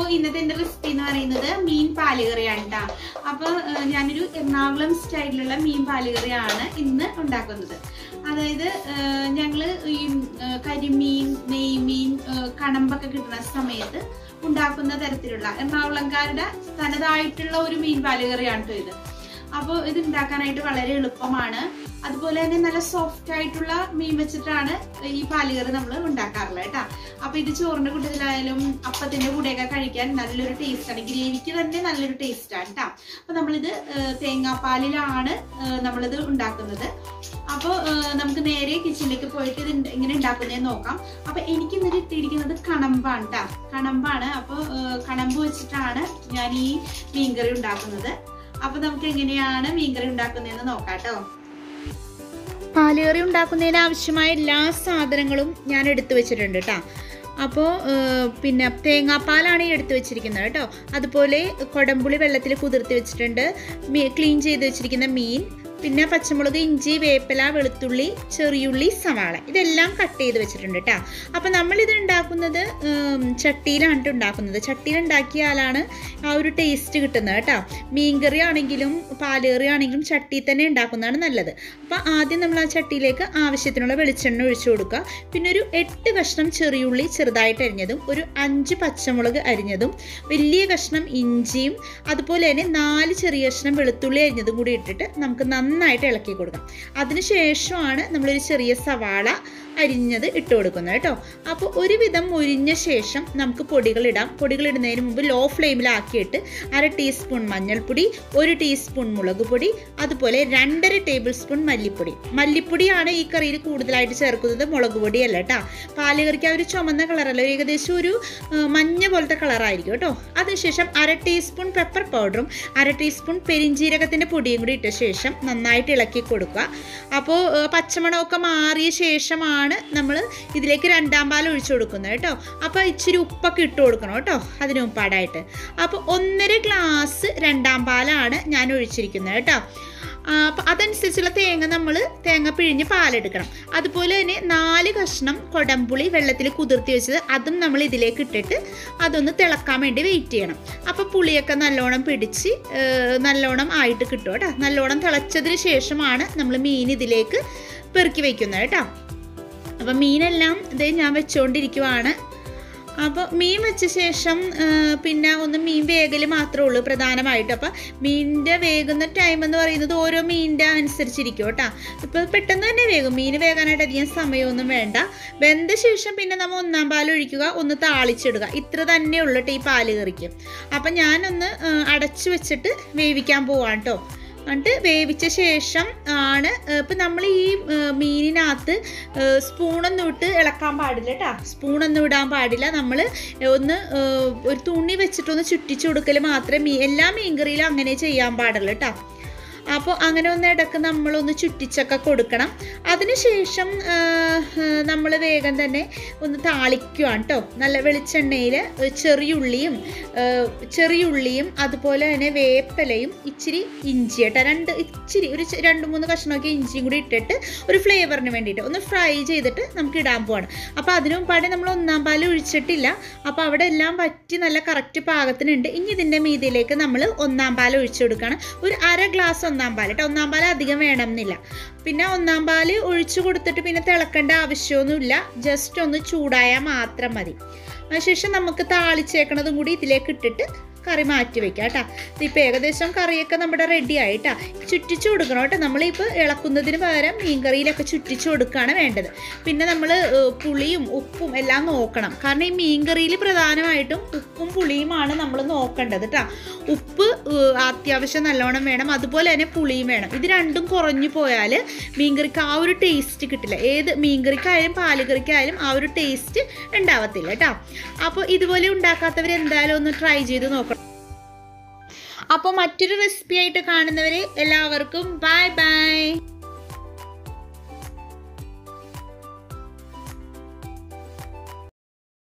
അപ്പോൾ ഇന്നത്തെ എൻ്റെ റെസിപ്പി എന്ന് പറയുന്നത് മീൻ പാലുകറിയാണ് കേട്ടോ അപ്പോൾ ഞാനൊരു എറണാകുളം സ്റ്റൈലിലുള്ള മീൻ പാലുകറിയാണ് ഇന്ന് ഉണ്ടാക്കുന്നത് അതായത് ഞങ്ങൾ ഈ ആ, കരിമീൻ നെയ്മീൻ ആ, കണമ്പൊക്കെ കിട്ടുന്ന സമയത്ത് ഉണ്ടാക്കുന്ന തരത്തിലുള്ള എറണാകുളംകാരുടെ തനതായിട്ടുള്ള ഒരു മീൻ പാലുകറിയാണ് കേട്ടോ ഇത് അപ്പോൾ ഇത് ഉണ്ടാക്കാനായിട്ട് വളരെ എളുപ്പമാണ് അതുപോലെ തന്നെ നല്ല സോഫ്റ്റ് ആയിട്ടുള്ള മീൻ വെച്ചിട്ടാണ് ഈ പാലുകറി നമ്മൾ ഉണ്ടാക്കാറുള്ളത് കേട്ടോ അപ്പൊ ഇത് ചോറിന്റെ കൂട്ടത്തിലായാലും അപ്പത്തിന്റെ കൂടെയൊക്കെ കഴിക്കാൻ നല്ലൊരു ടേസ്റ്റ് ആണ് ഗ്രേവിക്ക് തന്നെ നല്ലൊരു ടേസ്റ്റ് ആണ് കേട്ടോ അപ്പൊ നമ്മളിത് ഏഹ്, തേങ്ങാപ്പാലിലാണ് ഏഹ്, നമ്മളിത് ഉണ്ടാക്കുന്നത് അപ്പോൾ നമുക്ക് നേരെ കിച്ചണിലേക്ക് പോയിട്ട് ഇത് ഇണ്ട- എങ്ങനെ ഉണ്ടാക്കുന്നതെന്ന് നോക്കാം അപ്പൊ എനിക്ക് ഇന്നലെ ഇട്ടിരിക്കുന്നത് കണമ്പാണ് കേട്ടോ കണമ്പാണ് അപ്പോൾ കണമ്പ് വെച്ചിട്ടാണ് ഞാൻ ഈ മീൻകറി ഉണ്ടാക്കുന്നത് അപ്പൊ നമുക്ക് എങ്ങനെയാണ് മീൻകറി ഉണ്ടാക്കുന്നതെന്ന് നോക്കാം കേട്ടോ പാലുകറി ഉണ്ടാക്കുന്നതിന് ആവശ്യമായ എല്ലാ സാധനങ്ങളും ഞാൻ എടുത്തു വെച്ചിട്ടുണ്ട് കേട്ടോ അപ്പോൾ പിന്നെ തേങ്ങാപ്പാലാണ് ഈ എടുത്തു വെച്ചിരിക്കുന്നത് കേട്ടോ അതുപോലെ കൊടമ്പുളി വെള്ളത്തിൽ കുതിർത്തി വെച്ചിട്ടുണ്ട് മീ ക്ലീൻ ചെയ്ത് വെച്ചിരിക്കുന്ന മീൻ പിന്നെ പച്ചമുളക് ഇഞ്ചി വേപ്പില വെളുത്തുള്ളി ചെറിയുള്ളി സവാള ഇതെല്ലാം കട്ട് ചെയ്ത് വെച്ചിട്ടുണ്ട് കേട്ടോ അപ്പം നമ്മളിത് ഉണ്ടാക്കുന്നത് ഉം, ചട്ടിയിലാണ് ട്ടോ ഉണ്ടാക്കുന്നത് ചട്ടിയിൽ ഉണ്ടാക്കിയാലാണ് ആ ഒരു ടേസ്റ്റ് കിട്ടുന്നത് കേട്ടോ മീൻകറി ആണെങ്കിലും പാലുകറി ആണെങ്കിലും ചട്ടിയിൽ തന്നെ ഉണ്ടാക്കുന്നതാണ് നല്ലത് അപ്പോൾ ആദ്യം നമ്മൾ ആ ചട്ടിയിലേക്ക് ആവശ്യത്തിനുള്ള വെളിച്ചെണ്ണ ഒഴിച്ചു കൊടുക്കുക പിന്നെ ഒരു എട്ട് കഷ്ണം ചെറിയുള്ളി ചെറുതായിട്ട് അരിഞ്ഞതും ഒരു അഞ്ച് പച്ചമുളക് അരിഞ്ഞതും വലിയ കഷ്ണം ഇഞ്ചിയും അതുപോലെ തന്നെ നാല് ചെറിയ കഷ്ണം വെളുത്തുള്ളി അരിഞ്ഞതും കൂടി ഇട്ടിട്ട് നമുക്ക് നന്നായിട്ട് ഇളക്കി കൊടുക്കാം അതിനുശേഷമാണ് നമ്മളൊരു ചെറിയ സവാള അരിഞ്ഞത് ഇട്ട് കൊടുക്കുന്നത് കേട്ടോ അപ്പോൾ ഒരുവിധം മുരിഞ്ഞ ശേഷം നമുക്ക് പൊടികൾ ഇടാം പൊടികൾ ഇടുന്നതിന് മുമ്പ് ലോ ഫ്ലെയിമിലാക്കിയിട്ട് അര ടീസ്പൂൺ മഞ്ഞൾപ്പൊടി ഒരു ടീസ്പൂൺ മുളക് പൊടി അതുപോലെ രണ്ടര ടേബിൾ സ്പൂൺ മല്ലിപ്പൊടി മല്ലിപ്പൊടിയാണ് ഈ കറിയിൽ കൂടുതലായിട്ട് ചേർക്കുന്നത് മുളക് പൊടിയല്ല കേട്ടോ പാലുകറിക്ക് ആ ഒരു ചുമന്ന കളറല്ല ഒരു ഏകദേശം ഒരു ആ, മഞ്ഞ പോലത്തെ കളറായിരിക്കും കേട്ടോ അതിനുശേഷം അര ടീസ്പൂൺ പെപ്പർ പൗഡറും അര ടീസ്പൂൺ പെരിഞ്ജീരകത്തിൻ്റെ പൊടിയും കൂടി ഇട്ട ശേഷം നന്നായിട്ട് ഇളക്കി കൊടുക്കുക അപ്പോൾ ആ, പച്ചമണമൊക്കെ മാറിയ ശേഷമാണ് നമ്മൾ ഇതിലേക്ക് രണ്ടാം പാൽ ഒഴിച്ചു കൊടുക്കുന്നത് കേട്ടോ അപ്പോൾ ഇച്ചിരി ഉപ്പൊക്കെ ഇട്ട് കൊടുക്കണം കേട്ടോ അതിന് മുമ്പാടായിട്ട് അപ്പോൾ ഒന്നര ഗ്ലാസ് രണ്ടാം പാലാണ് ഞാൻ ഒഴിച്ചിരിക്കുന്നത് കേട്ടോ അപ്പം അതനുസരിച്ചുള്ള തേങ്ങ നമ്മൾ തേങ്ങ പിഴിഞ്ഞ് പാലെടുക്കണം അതുപോലെ തന്നെ നാല് കഷ്ണം കൊടമ്പുളി വെള്ളത്തിൽ കുതിർത്തി വെച്ചത് അതും നമ്മൾ ഇതിലേക്ക് ഇട്ടിട്ട് അതൊന്ന് തിളക്കാൻ വേണ്ടി വെയിറ്റ് ചെയ്യണം അപ്പോൾ പുളിയൊക്കെ നല്ലോണം പിടിച്ച് ഏഹ്, നല്ലോണം ആയിട്ട് കിട്ടും കേട്ടോ നല്ലോണം തിളച്ചതിന് ശേഷമാണ് നമ്മൾ മീൻ ഇതിലേക്ക് പെറുക്കി വയ്ക്കുന്നത് കേട്ടോ അപ്പം മീനെല്ലാം ഇതേ ഞാൻ വെച്ചുകൊണ്ടിരിക്കുവാണ് അപ്പോൾ മീൻ വെച്ച ശേഷം ആ, പിന്നെ ഒന്ന് മീൻ വേഗൽ മാത്രമേ ഉള്ളൂ പ്രധാനമായിട്ടും അപ്പം മീനിൻ്റെ വേകുന്ന ടൈം എന്ന് പറയുന്നത് ഓരോ മീനിൻ്റെ അനുസരിച്ചിരിക്കും കേട്ടോ ഇപ്പോൾ പെട്ടെന്ന് തന്നെ വേകും മീൻ വേകാനായിട്ട് അധികം സമയമൊന്നും വേണ്ട വെന്ത ശേഷം പിന്നെ നമ്മൾ ഒന്നാം പാൽ ഒഴിക്കുക ഒന്ന് താളിച്ചിടുക ഇത്ര തന്നെ ഉള്ളൂ കേട്ടോ ഈ പാല് കറിക്ക് അപ്പം ഞാനൊന്ന് ആ, അടച്ചു വെച്ചിട്ട് വേവിക്കാൻ പോവാണ് കേട്ടോ എന്നിട്ട് വേവിച്ച ശേഷം ആണ് ഇപ്പം നമ്മൾ ഈ ആ, മീനിനകത്ത് ആ, സ്പൂണൊന്നും ഇട്ട് ഇളക്കാൻ പാടില്ല കേട്ടോ സ്പൂണൊന്നും ഇടാൻ പാടില്ല നമ്മൾ ഒന്ന് ആ, ഒരു തുണി വെച്ചിട്ടൊന്ന് ചുറ്റിച്ചു കൊടുക്കൽ മാത്രമേ മീ എല്ലാ മീൻകറിയിലും അങ്ങനെ ചെയ്യാൻ പാടുള്ളൂ കേട്ടോ അപ്പോൾ അങ്ങനെ ഒന്ന് ഇടക്ക് നമ്മളൊന്ന് ചുറ്റിച്ചൊക്കെ കൊടുക്കണം അതിനുശേഷം നമ്മൾ വേഗം തന്നെ ഒന്ന് താളിക്കുകയാണ് കേട്ടോ നല്ല വെളിച്ചെണ്ണയിൽ ചെറിയുള്ളിയും ആ, ചെറിയുള്ളിയും അതുപോലെ തന്നെ വേപ്പിലയും ഇച്ചിരി ഇഞ്ചി കേട്ടോ രണ്ട് ഇച്ചിരി ഒരു ചെ- രണ്ട് മൂന്ന് കഷ്ണമൊക്കെ ഇഞ്ചിയും കൂടി ഇട്ടിട്ട് ഒരു ഫ്ലേവറിന് വേണ്ടിയിട്ട് ഒന്ന് ഫ്രൈ ചെയ്തിട്ട് നമുക്ക് ഇടാൻ പോവാണ് അപ്പോൾ അതിനു മുമ്പാടെ നമ്മൾ ഒന്നാം പാൽ ഒഴിച്ചിട്ടില്ല അപ്പോൾ അവിടെ എല്ലാം വറ്റി നല്ല കറക്റ്റ് പാകത്തിനുണ്ട് ഇനി ഇതിൻ്റെ മീതിയിലേക്ക് നമ്മൾ ഒന്നാം പാൽ ഒഴിച്ചു കൊടുക്കണം ഒരു അര ഗ്ലാസ് ഒന്നാം പാൽ കേട്ടോ ഒന്നാം പാൽ അധികം വേണം എന്നില്ല പിന്നെ ഒന്നാം പാൽ ഒഴിച്ചു കൊടുത്തിട്ട് പിന്നെ തിളക്കേണ്ട ആവശ്യമൊന്നുമില്ല ജസ്റ്റ് ഒന്ന് ചൂടായാൽ മാത്രം മതി അതിനുശേഷം നമുക്ക് താളിച്ചേക്കണതും കൂടി ഇതിലേക്ക് ഇട്ടിട്ട് കറി മാറ്റി വെക്കാം കേട്ടോ ഇപ്പോൾ ഏകദേശം കറിയൊക്കെ നമ്മുടെ റെഡി ആയിട്ടാ ചുറ്റിച്ചു കൊടുക്കണം കേട്ടോ നമ്മളിപ്പോൾ ഇളക്കുന്നതിന് പകരം മീൻകറിയിലൊക്കെ ചുറ്റിച്ചു കൊടുക്കുകയാണ് വേണ്ടത് പിന്നെ നമ്മൾ പുളിയും ഉപ്പും എല്ലാം നോക്കണം കാരണം ഈ മീൻകറിയിൽ പ്രധാനമായിട്ടും ഉപ്പും പുളിയുമാണ് നമ്മൾ നോക്കേണ്ടത് കേട്ടോ ഉപ്പ് ഏഹ്, അത്യാവശ്യം നല്ലോണം വേണം അതുപോലെ തന്നെ പുളിയും വേണം ഇത് രണ്ടും കുറഞ്ഞു പോയാൽ മീൻകറിക്ക് ആ ഒരു ടേസ്റ്റ് കിട്ടില്ല ഏത് മീൻകറിക്കായാലും പാലുകറിക്കായാലും ആ ഒരു ടേസ്റ്റ് ഉണ്ടാവത്തില്ല കേട്ടോ അപ്പോൾ ഇതുപോലെ ഉണ്ടാക്കാത്തവർ എന്തായാലും ഒന്ന് ട്രൈ ചെയ്ത് നോക്കണം അപ്പോൾ മറ്റൊരു റെസിപ്പി ആയിട്ട് കാണുന്നവരെ എല്ലാവർക്കും ബൈ ബൈ